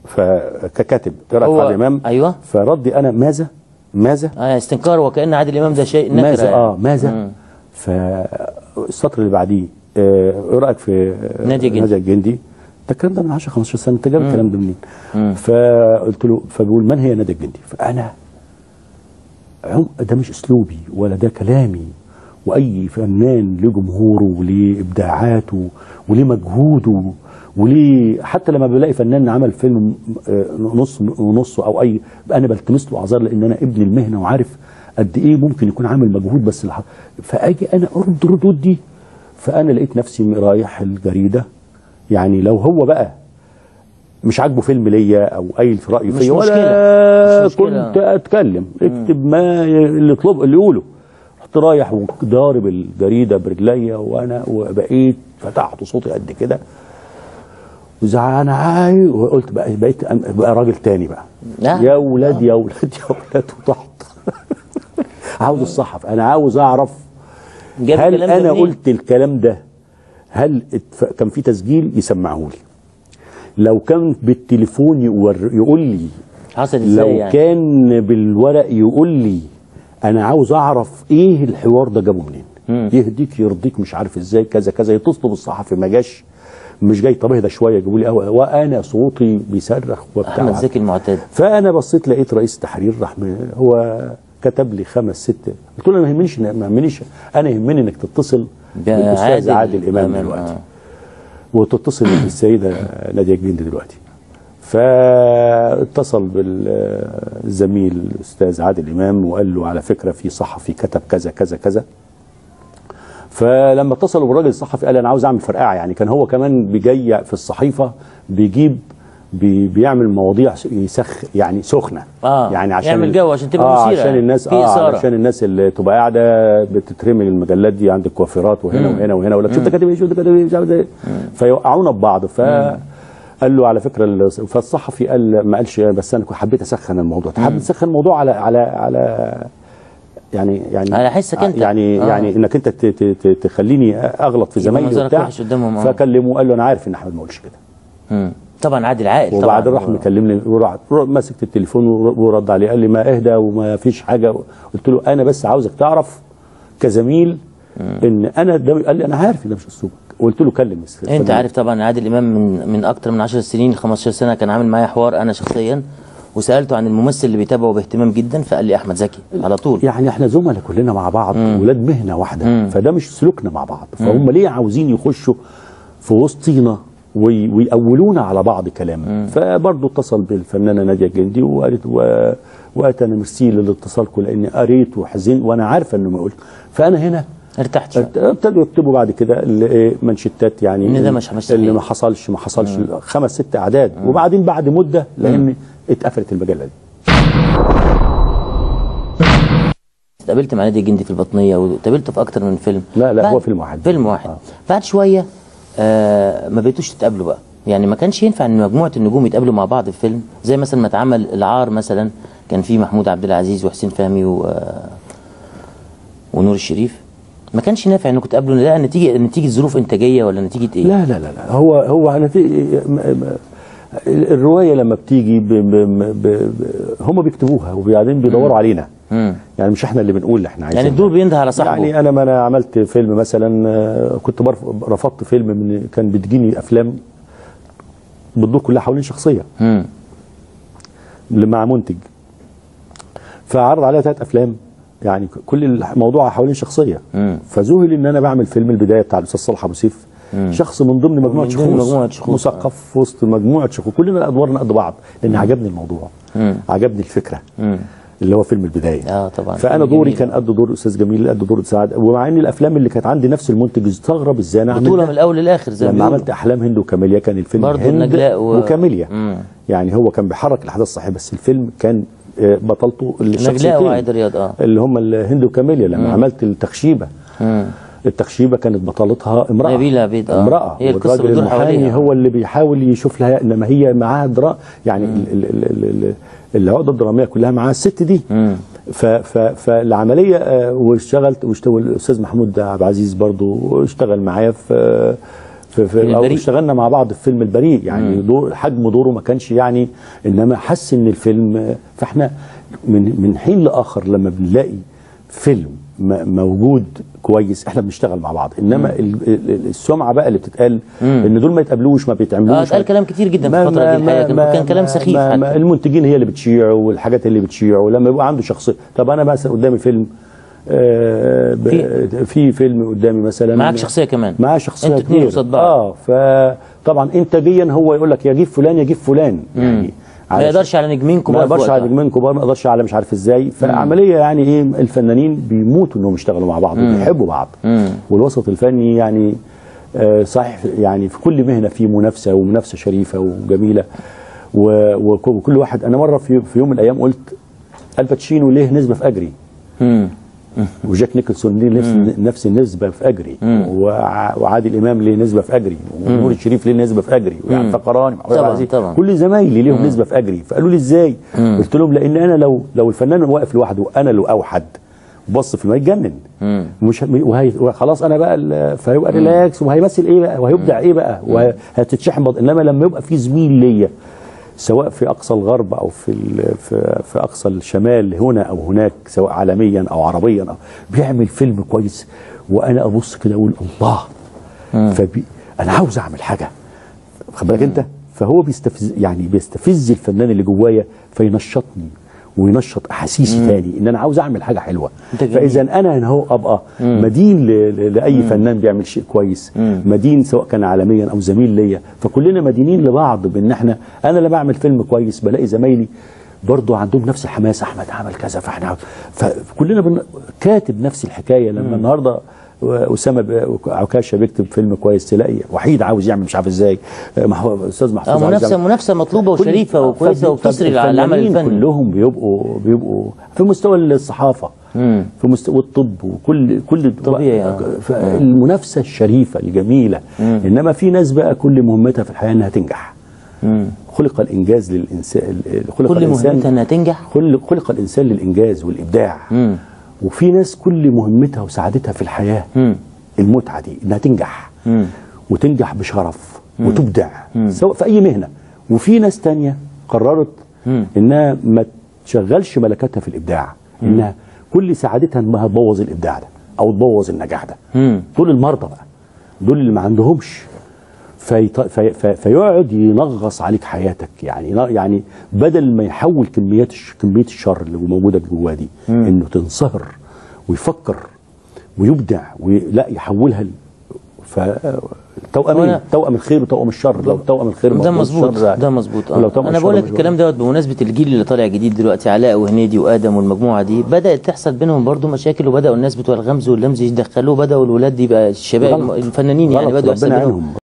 فككاتب قراءه هو- عادل امام أيوة. فردي انا ماذا ماذا اه استنكار وكأن عادل إمام ده شيء نكرة ماذا يعني. اه ماذا فالسطر اللي بعديه آه، ايه رايك في آه، نادية جندي. نادية الجندي ده الكلام ده من 10 15 سنه انت جايب الكلام ده منين؟ فقلت له فبيقول من هي نادية الجندي؟ فانا عم- ده مش اسلوبي ولا ده كلامي واي فنان له جمهوره وليه ابداعاته وليه مجهوده وليه حتى لما بلاقي فنان عمل فيلم آه، نص ونص او اي انا بلتمس له اعذار لان انا ابن المهنه وعارف قد ايه ممكن يكون عامل مجهود بس الح... فاجي انا ارد الردود دي فانا لقيت نفسي رايح الجريده يعني لو هو بقى مش عاجبه فيلم ليا او اي راي مش فيا ولا مشكلة. مش مشكلة. كنت اتكلم اكتب ما اللي يطلب اللي يقوله رحت رايح وضارب الجريده برجليا وانا وبقيت فتحت صوتي قد كده وزعان عاي وقلت بقى بقيت أنا- بقى راجل تاني بقى لا. يا ولاد يا ولاد يا ولاد وتحت عاوز الصحف انا عاوز اعرف جاب هل الكلام ده انا منين؟ قلت الكلام ده هل اتف... كان في تسجيل يسمعه لي لو كان بالتليفون يور... يقول لي حصل لو ازاي يعني كان بالورق يقول لي انا عاوز اعرف ايه الحوار ده جابه منين يهديك يرضيك مش عارف ازاي كذا كذا يتصلوا بالصحفي ما جاش مش جاي طب اهدى شويه يجيبوا لي قهوه وانا صوتي بيصرخ وبتاع احمد زكي المعتاد فانا بصيت لقيت رئيس التحرير راح م- هو كتب لي خمس ست قلت له أنا ما يهمنيش ما يهمنيش انا يهمني انك تتصل بالاستاذ عادل امام إمام، دلوقتي آه. وتتصل بالسيده ناديه جندي دلوقتي فاتصل بالزميل الاستاذ عادل امام وقال له على فكره في صحفي كتب كذا كذا كذا فلما اتصلوا بالراجل الصحفي قال انا عاوز اعمل فرقعه يعني كان هو كمان بيجي في الصحيفه بيجيب بي بيعمل مواضيع يسخ يعني سخنه آه، يعني عشان يعمل ال- جو عشان تبقى آه مثيرة عشان يعني. الناس في اه إثارة. عشان الناس اللي تبقى قاعده بتترمي المجلات دي عند الكوافيرات وهنا وهنا وهنا ولا شفت كاتب ايه شفت كاتب ايه مش عارف إيه. فيوقعونا ببعض ف قال له على فكره ال- فالصحفي قال ما قالش بس انا كنت حبيت اسخن الموضوع حبيت اسخن الموضوع على على على يعني يعني على حسك أنت. يعني آه. يعني انك انت ت- ت- ت- تخليني اغلط في يبقى زمايلي منظرك وبتاع وحش قدامهم، آه. فكلمه قال له انا عارف ان احمد ما قالش كده مم. طبعا عادل عاقل طبعا وبعدين راح هو- مكلمني وراح مسكت التليفون ور- ورد عليه قال لي ما اهدى وما فيش حاجه قلت له انا بس عاوزك تعرف كزميل ان انا ده قال لي انا عارف ان ده مش اسلوبك قلت له كلم الس- انت فنان. عارف طبعا عادل امام من من اكتر من 10 سنين ل 15 سنه كان عامل معايا حوار انا شخصيا وسالته عن الممثل اللي بيتابعه باهتمام جدا فقال لي احمد زكي على طول يعني احنا زملاء كلنا مع بعض ولاد مهنه واحده فده مش سلوكنا مع بعض فهم ليه عاوزين يخشوا في وسطينا وي- ويأولونا على بعض كلام فبرضه اتصل بالفنانه ناديه الجندي وقالت و... وقالت انا ميرسي لاتصالكم لاني قريت وحزين وانا عارفه انه ما قلت فانا هنا ارتحت شوية. ابتدوا يكتبوا بعد كده ال- إيه منشتات يعني إن ده مش- مش اللي صحيح. ما حصلش ما حصلش خمس ست اعداد وبعدين بعد مده لان اتقفلت المجله دي اتقابلت مع نادي الجندي في البطنيه واتقابلته في اكتر من فيلم لا، لا، بعد- هو فيلم واحد. فيلم واحد آه. بعد شويه آه ما بقيتوش تتقابلوا بقى يعني ما كانش ينفع ان مجموعه النجوم يتقابلوا مع بعض في فيلم زي مثلا ما اتعمل العار مثلا كان في محمود عبد العزيز وحسين فهمي و آه، ونور الشريف ما كانش نافع انكم تقابلوا لا نتيجه نتيجه ظروف انتاجيه ولا نتيجه ايه؟ لا لا لا لا هو هو أنا في م- م- الروايه لما بتيجي ب ب ب ب هم بيكتبوها وبعدين بيدوروا علينا مم. يعني مش احنا اللي بنقول احنا عايزين يعني الدور بينده على صاحبه يعني انا ما انا عملت فيلم مثلا آه، كنت برف- رفضت فيلم من كان بتجيني افلام بتدور كلها حوالين شخصيه مم. اللي مع منتج فعرض عليا ثلاث افلام يعني كل الموضوع حوالين شخصيه مم. فذهل ان انا بعمل فيلم البدايه بتاع الاستاذ صالح ابو سيف شخص من ضمن مجموعه من شخوص ضمن مجموعة شخوص، مثقف في وسط مجموعه شخوص كلنا ادوارنا قد بعض لان عجبني الموضوع عجبني الفكره اللي هو فيلم البدايه اه طبعا فانا فيلم دوري جميل. كان قد دور الاستاذ جميل قد دور سعد ومع ان الافلام اللي كانت عندي نفس المنتج استغرب ازاي انا بطوله من عملت الاول للاخر زي ما لما بيقولوا. عملت احلام هند وكاميليا كان الفيلم برضو هند النجلاء و- وكاميليا مم. يعني هو كان بيحرك الاحداث الصحيحه بس الفيلم كان آه، بطلته نجلاء الشخصيتين وعايد رياض اه اللي هم الهند وكاميليا لما عملت التخشيبه التخشيبه كانت بطلتها امراه نبيلة عبيد، آه. امراه هي القصة والراجل بتدور المحامي حواليها. هو اللي بيحاول يشوف لها انما هي معاها درا يعني ال- ال- ال- ال- ال- العقده الدراميه كلها معاها الست دي ف ف فالعمليه آه، واشتغلت واشتغل الاستاذ محمود عبد العزيز برضو اشتغل معايا في في, في فيلم أو البريء. اشتغلنا مع بعض في فيلم البريء يعني دور حجم دوره ما كانش يعني انما حس ان الفيلم فاحنا من من حين لاخر لما بنلاقي فيلم م- موجود كويس احنا بنشتغل مع بعض انما ال- ال- السمعه بقى اللي بتتقال ان دول ما يتقابلوش ما بيتعملوش اه اتقال كلام كتير جدا في ما- الفتره ما- دي الحقيقه ما- كان- كان كلام ما- سخيف ما- ما حتى المنتجين هي اللي بتشيع والحاجات اللي بتشيع ولما يبقى عنده شخصيه طب انا مثلا قدامي فيلم آه ب- في- في فيلم قدامي مثلا معاك شخصيه كمان معاه شخصيه انتوا اتنين كتير. قصاد بعض. اه فطبعا انتاجيا هو يقول لك يجيب فلان يجيب فلان يعني ما على- يقدرش على نجمين ما كبار في يقدرش على وقتها. نجمين كبار ما يقدرش على مش عارف ازاي فعمليه يعني ايه الفنانين بيموتوا انهم يشتغلوا مع بعض وبيحبوا بعض والوسط الفني يعني آه صحيح يعني في كل مهنه في منافسه ومنافسه شريفه وجميله و- وك- وكل واحد انا مره في في يوم من الايام قلت الباتشينو ليه نسبه في اجري مم. وجاك نيكلسون ليه نفس نفس النسبه في اجري وع- وعادل امام ليه نسبه في اجري ونور الشريف ليه نسبه في اجري ويعني فقراني محمود طبعاً، عبد العزيز. طبعاً. كل زمايلي ليهم نسبه في اجري فقالوا لي ازاي قلت لهم لان انا لو لو الفنان واقف لوحده انا لو اوحد بص في الماء يتجنن مش وهي وخلاص انا بقى ال- فهيبقى ريلاكس وهيمثل ايه بقى وهيبدع ايه بقى وهتتشحن بض... انما لما يبقى في زميل ليا سواء في اقصى الغرب او في ال- في, في اقصى الشمال هنا او هناك سواء عالميا او عربيا أو بيعمل فيلم كويس وانا ابص كده اقول الله فبي انا عاوز اعمل حاجه خد بالك انت فهو بيستفز يعني بيستفز الفنان اللي جوايا فينشطني وينشط احاسيسي تاني ان انا عاوز اعمل حاجه حلوه أنت جميل. فاذا انا هنا هو ابقى مدين ل- ل- لاي فنان بيعمل شيء كويس مدين سواء كان عالميا او زميل ليا فكلنا مدينين لبعض بان احنا انا لما بعمل فيلم كويس بلاقي زمايلي برضه عندهم نفس الحماس احمد عمل كذا فاحنا عاوز- فكلنا بن... كاتب نفس الحكايه لما النهارده اسامه ب- عكاشه بيكتب فيلم كويس تلاقي وحيد عاوز يعمل مش عارف ازاي محمود استاذ محفوظ اه عاوز منافسه يعمل- منافسه مطلوبه كل- وشريفه وكويسه فب- وبتسري فب- على العمل الفنانين الفني كلهم بيبقوا بيبقوا في مستوى الصحافه في مستوى الطب وكل كل طبيعي، آه. المنافسه الشريفه الجميله انما في ناس بقى كل مهمتها في الحياه انها تنجح خلق الانجاز للانسان خلق كل الانسان مهمتها انها تنجح خلق, خلق الانسان للانجاز والابداع مم. وفي ناس كل مهمتها وسعادتها في الحياه مم. المتعه دي انها تنجح مم. وتنجح بشرف وتبدع سواء في اي مهنه وفي ناس تانية قررت انها ما تشغلش ملكاتها في الابداع انها كل سعادتها انها تبوظ الابداع ده او تبوظ النجاح ده مم. دول المرضى بقى دول اللي ما عندهمش فيط... في... في... فيقعد ينغص عليك حياتك يعني يعني بدل ما يحول كميات الش... كميه الشر اللي موجوده جواه دي انه تنصهر ويفكر ويبدع ولا يحولها ل... ف توأمين وأنا- توأم الخير وتوأم الشر لو توأم الخير ده موجود، مظبوط الشر- ده مظبوط ولو اه توأم انا الشر بقول لك مش الكلام دوت بمناسبه الجيل اللي طالع جديد دلوقتي علاء وهنيدي وادم والمجموعه دي بدات تحصل بينهم برضو مشاكل وبداوا الناس بتوع الغمز واللمز يدخلوه بداوا الولاد دي بقى الشباب غلط. الفنانين يعني غلط، بداوا يحصل ربنا بينهم يعينهم